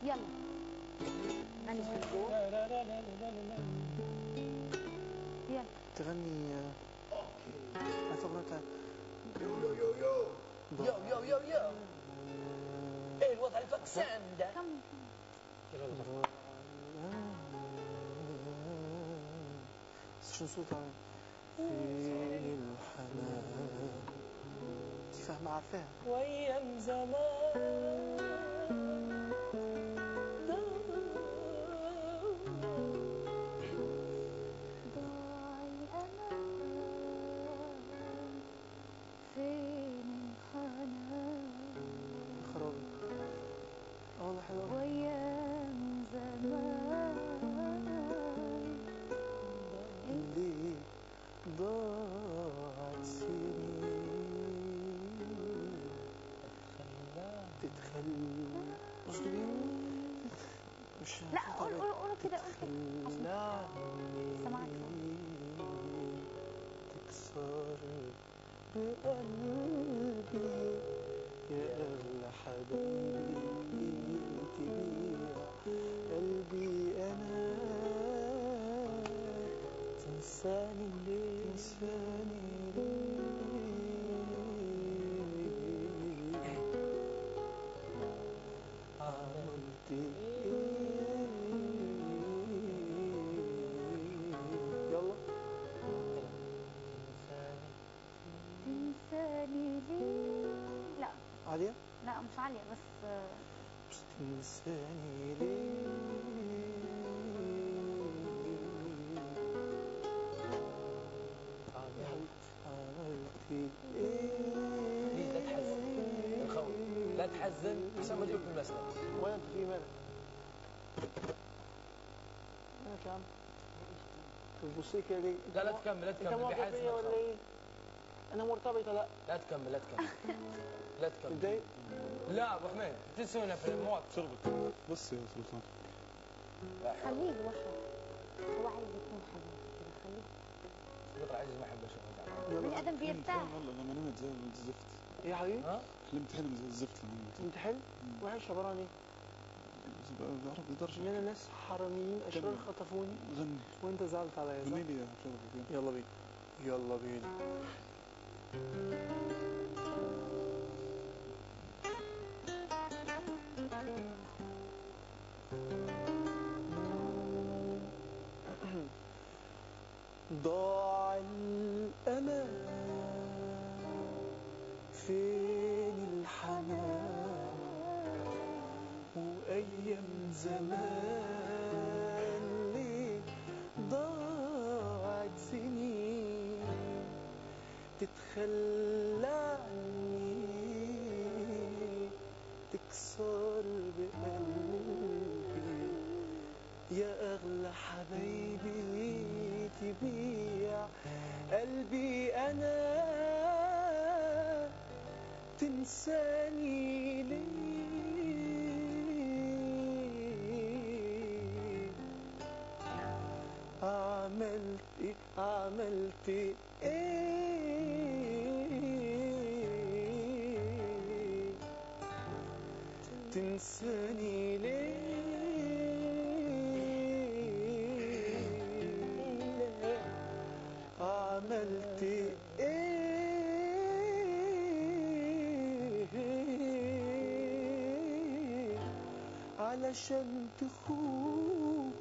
يلا غني بحبه لا لا لا لا لا لا لا يلا تغني اعتبرك يو يو يو يو يو يو يو يو ايه الوضع الفاكسان ده كمل كمل شو صوتها فين الحنان انت فاهمة عارفاها وايام زمان ضاع الأمان فين الحنان خرابي اه والله حلوة وأيام زمان ليه ضاعت سنين تتخلى مش مش لا قول قول قول كده قول كده لا سمعك تكسر بقلبي يا أغلى حبيبي تبيع قلبي أنا تنساني ليه تنساني ليه عملت ايه يلا تنساني ليه لا عالية لا مش عالية بس آه، مش تنساني ليه يا حبيبتي عملت ايه ليه لا تحزن الخوي لا تحزن عشان ما تجيبك من المسند ولا انت في مالك مالك يا عم بتبصي كده ليه لا لا تكمل لا انت تكمل موافق بيحزن فيا ولا الخوي. ايه انا مرتبطه لا لا تكمل لا تكمل لا تكمل متضايق لا ابو حميد تنسونا في المواقف شربت بص يا سلطان خليه يوحد هو عايز يكون حبيب كده خليه يطلع عزيز ما احب اشوفه بني آدم بيرتاح والله لما نمت زي الزفت ايه يا حبيبي ها حلمت حلم زي الزفت لما نمت انت حلو وحش عباره عن ايه بعرف ان بدرجة انا ناس حراميين اشرار كمل. خطفوني غني وانت زعلت عليا غني صح لي يا شربت يلا بينا يلا بينا ضاع الأمان فين الحنان وأيام زمان ليه ضاعت سنين تتخلى عني تكسر بقلبي يا أغلى حبايبي تبيع قلبي أنا تنساني ليه عملت إيه عملت ايه تنساني ليه عملت ايه علشان تخون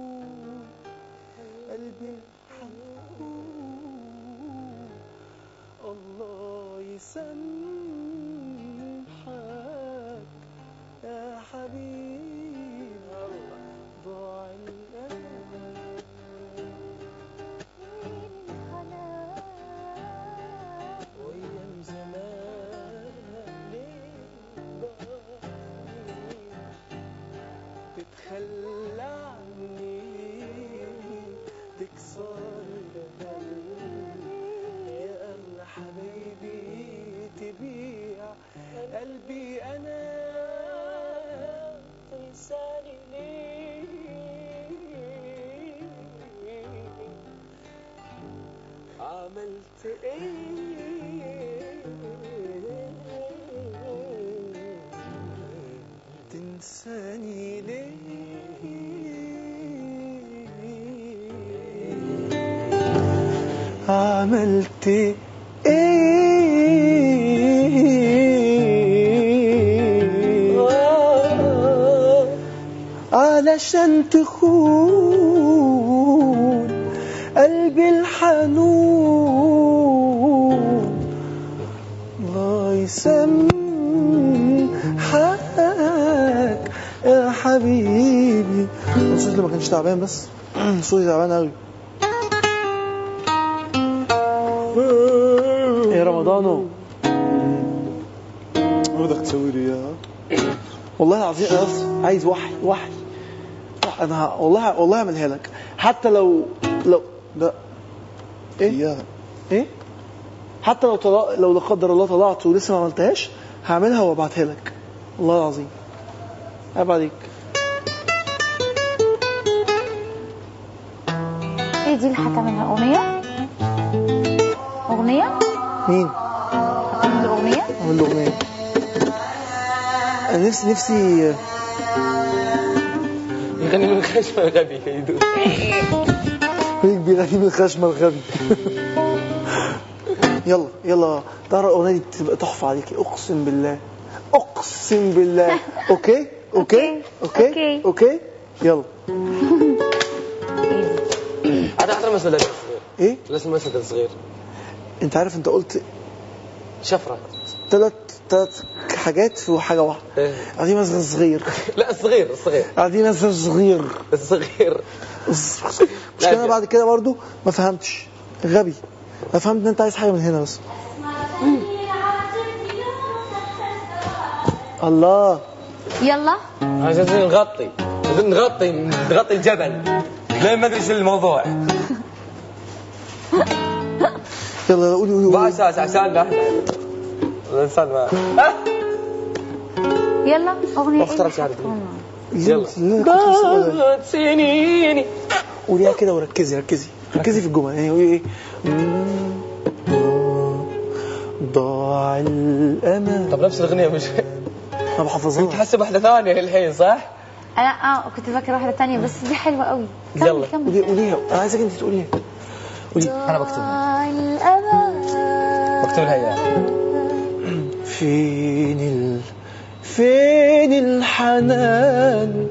قلبي حنون الله يسامحك يا حبيبي ضاع الأمان فين الحنان وايام زمان ليه ضاعت تتخلى عني تكسر قلبي يا أغلى حبايبي تبيع قلبي أنا تنساني ليه عملت ايه تنساني عملت ايه علشان تخون قلبي الحنون الله يسامحك يا حبيبي صوتي ما كانش تعبان بس صوتي تعبان قوي يا رمضانو ما بدك تسوي لي اياها والله العظيم انا بس عايز وحي وحي وحي. انا ه- والله والله اعملها لك حتى لو لو لا ايه اياها ايه حتى لو طلع لو لا قدر الله طلعت ولسه ما عملتهاش هعملها وابعتها لك والله العظيم عيب عليك ايه دي اللي هتعملها اغنيه اغنيه مين هتعمل اغنيه اعمل له اغنيه انا نفسي نفسي يغني من خشمه غبي يدوس هيك بيغني من الخشمه الغبي يلا يلا ترى الاغنيه دي تبقى تحفه عليكي اقسم بالله اقسم بالله اوكي اوكي اوكي أوكي. اوكي يلا هذا احلى مسألة ايه ليش مسألة صغير انت عارف انت قلت شفرة ثلاث ثلاث حاجات في حاجه واحده إيه. قاعدين مثلا صغير لا الصغير الصغير قاعدين مثلا صغير الصغير مش كده لا. بعد كده برضو ما فهمتش غبي انا فهمت ان انت عايز حاجه من هنا بس الله يلا عايزين نغطي عايزين نغطي نغطي الجبل لا ما ادري ايش الموضوع يلا قولي قولي ما قولي اساس عشان احنا الانسان ما ها يلا اغنيه اختار ايه شعرك. يلا يلا. اللي أنا كنت لسه بقولها. ضاعت سنيني قوليها كده وركزي ركزي ركزي في الجمل يعني قولي ايه مم، ضاع الامل طب نفس الاغنيه مش انا كنت بحفظها حاسب واحده ثانيه الحين صح؟ انا اه كنت فاكره واحده تانية بس دي حلوه قوي كمل يلا. كمل قولي قوليها انا عايزك انت تقوليها قولي انا بكتبها ضاع الأمل بكتب لها اياها فين ال... فين الحنان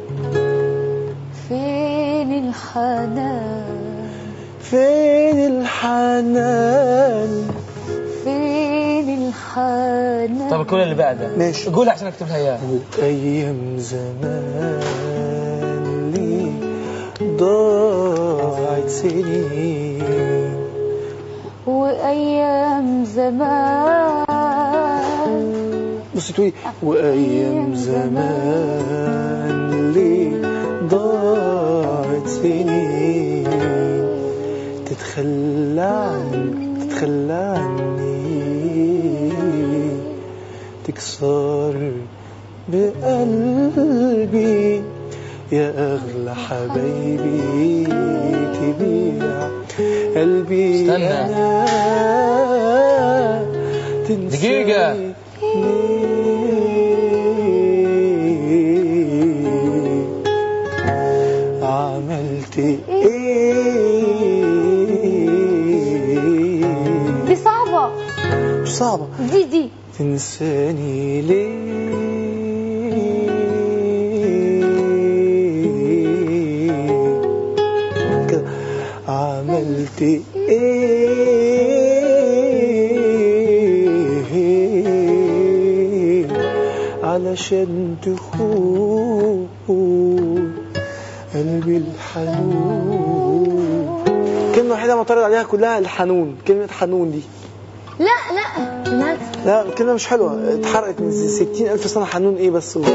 فين الحنان فين الحنان فين الحنان طب الكل اللي بعده ماشي. قولها عشان اكتب لها اياها أيام زمان لي ضاعت سنين وأيام زمان بصي تقولي وأيام زمان لي ضاعت سنين تتخلى عني تتخلى عني تكسر بقلبي يا أغلى حبايبي تبيع قلبي استنى. أنا تنساني دقيقة. ليه؟ عملت ايه دي صعبة مش صعبة دي دي تنساني ليه كده عملت ايه علشان تخون قلبي الحنون الكلمة الوحيدة معترض عليها كلها الحنون كلمة حنون دي لا لا بالعكس لا الكلمة مش حلوة اتحرقت من ستين ألف سنة حنون إيه بس هو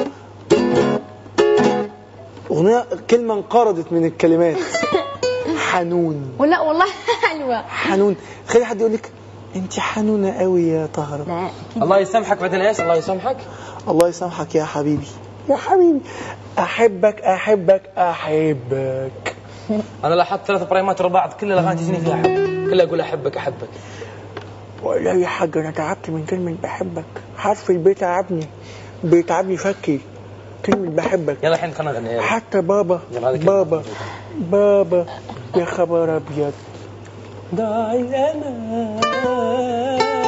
أغنية كلمة انقرضت من الكلمات حنون ولا والله حلوة حنون خلي حد يقول لك أنت حنونة قوي يا طهرة لا أكيد الله يسامحك بعدين ايش الله يسامحك الله يسامحك يا حبيبي يا حبيبي أحبك أحبك أحبك انا لاحظت ثلاث بريمات ورا بعض كل الاغاني تجيني فيها حب كلها اقول احبك احبك والله يا حاج أنا تعبت من كلمة بحبك حرف البيت تعبني بيتعبني فكي كلمة بحبك يلا الحين خلينا نغني يلا حتى بابا يلا هذه كلمة بابا موجودة. بابا يا خبر ابيض ضاعي انا